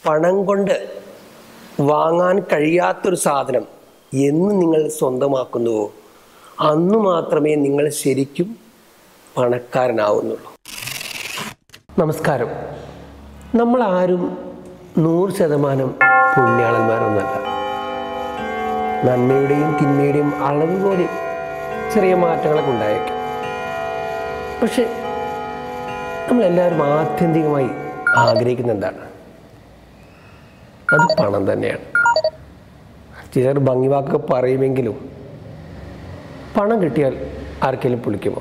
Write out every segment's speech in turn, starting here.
പണം കൊണ്ട് വാങ്ങാൻ കഴിയാത്തൊരു സാധനം എന്ന് നിങ്ങൾ സ്വന്തമാക്കുന്നുവോ അന്ന് മാത്രമേ നിങ്ങൾ ശരിക്കും പണക്കാരനാവുന്നുള്ളൂ നമസ്കാരം നമ്മൾ ആരും നൂറ് ശതമാനം പുണ്യാളന്മാരൊന്നല്ല നന്മയുടെയും തിന്മയുടെയും അളവ് പോലെ ചെറിയ മാറ്റങ്ങളൊക്കെ ഉണ്ടായേക്കാം പക്ഷെ നമ്മളെല്ലാവരും ആത്യന്തികമായി ആഗ്രഹിക്കുന്ന എന്താണ് അത് പണം തന്നെയാണ് ചിലർ ഭംഗിവാക്കൊക്കെ പറയുമെങ്കിലും പണം കിട്ടിയാൽ ആർക്കെങ്കിലും പുളിക്കുമോ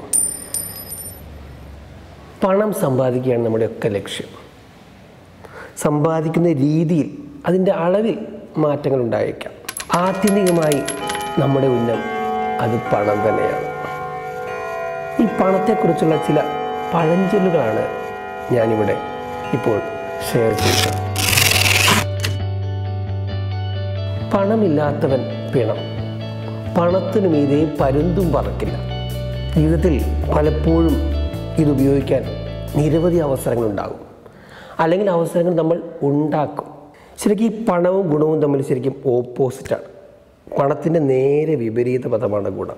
പണം സമ്പാദിക്കുകയാണ് നമ്മുടെയൊക്കെ ലക്ഷ്യം സമ്പാദിക്കുന്ന രീതിയിൽ അതിൻ്റെ അളവിൽ മാറ്റങ്ങൾ ഉണ്ടായേക്കാം ആത്യന്തികമായി നമ്മുടെ ഉന്നം അത് പണം തന്നെയാണ് ഈ പണത്തെക്കുറിച്ചുള്ള ചില പഴഞ്ചൊല്ലുകളാണ് ഞാനിവിടെ ഇപ്പോൾ ഷെയർ ചെയ്യുന്നത് പണമില്ലാത്തവൻ പിണം പണത്തിനു മീതെ പരുന്തും പറക്കില്ല ജീവിതത്തിൽ പലപ്പോഴും ഇത് ഉപയോഗിക്കാൻ നിരവധി അവസരങ്ങളുണ്ടാകും അല്ലെങ്കിൽ അവസരങ്ങൾ നമ്മൾ ഉണ്ടാക്കും ശരിക്കും ഈ പണവും ഗുണവും തമ്മിൽ ശരിക്കും ഓപ്പോസിറ്റാണ് പണത്തിൻ്റെ നേരെ വിപരീത പദമാണ് ഗുണം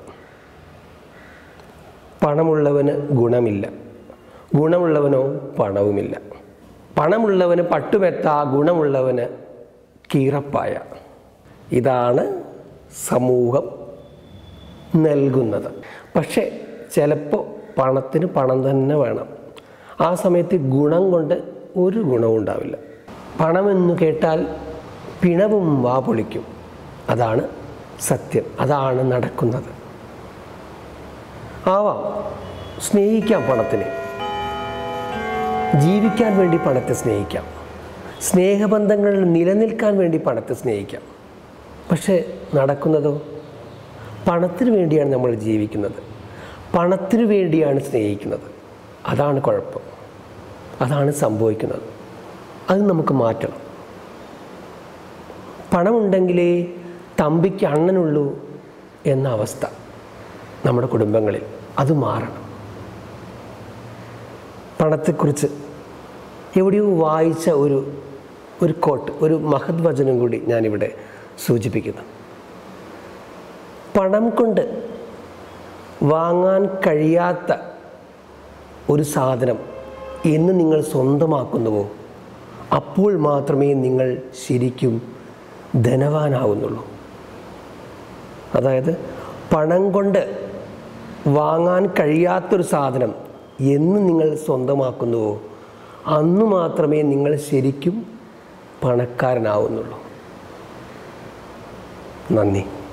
പണമുള്ളവന് ഗുണമില്ല ഗുണമുള്ളവനോ പണവുമില്ല പണമുള്ളവന് പട്ടുമെത്ത ഗുണമുള്ളവന് കീറപ്പായ ഇതാണ് സമൂഹം നൽകുന്നത് പക്ഷേ ചിലപ്പോൾ പണത്തിന് പണം തന്നെ വേണം ആ സമയത്ത് ഗുണം കൊണ്ട് ഒരു ഗുണവും ഉണ്ടാവില്ല പണമെന്ന് കേട്ടാൽ പിണവും വാ പൊളിക്കും അതാണ് സത്യം അതാണ് നടക്കുന്നത് ആവാം സ്നേഹിക്കാം പണത്തിനെ ജീവിക്കാൻ വേണ്ടി പണത്തെ സ്നേഹിക്കാം സ്നേഹബന്ധങ്ങൾ നിലനിൽക്കാൻ വേണ്ടി പണത്തെ സ്നേഹിക്കാം പക്ഷേ നടക്കുന്നതോ പണത്തിന് വേണ്ടിയാണ് നമ്മൾ ജീവിക്കുന്നത് പണത്തിന് വേണ്ടിയാണ് സ്നേഹിക്കുന്നത് അതാണ് കുഴപ്പം അതാണ് സംഭവിക്കുന്നത് അത് നമുക്ക് മാറ്റണം പണമുണ്ടെങ്കിലേ തമ്പിക്ക് അണ്ണനുള്ളൂ എന്ന അവസ്ഥ നമ്മുടെ കുടുംബങ്ങളിൽ അത് മാറണം പണത്തെക്കുറിച്ച് എവിടെയോ വായിച്ച ഒരു ഒരു കോട്ട് ഒരു മഹത് വചനം കൂടി ഞാനിവിടെ സൂചിപ്പിക്കുന്നു പണം കൊണ്ട് വാങ്ങാൻ കഴിയാത്ത ഒരു സാധനം എന്ന് നിങ്ങൾ സ്വന്തമാക്കുന്നുവോ അപ്പോൾ മാത്രമേ നിങ്ങൾ ശരിക്കും ധനവാനാവുന്നുള്ളൂ അതായത് പണം കൊണ്ട് വാങ്ങാൻ കഴിയാത്തൊരു സാധനം എന്ന് നിങ്ങൾ സ്വന്തമാക്കുന്നുവോ അന്ന് മാത്രമേ നിങ്ങൾ ശരിക്കും പണക്കാരനാവുന്നുള്ളൂ നന്ദി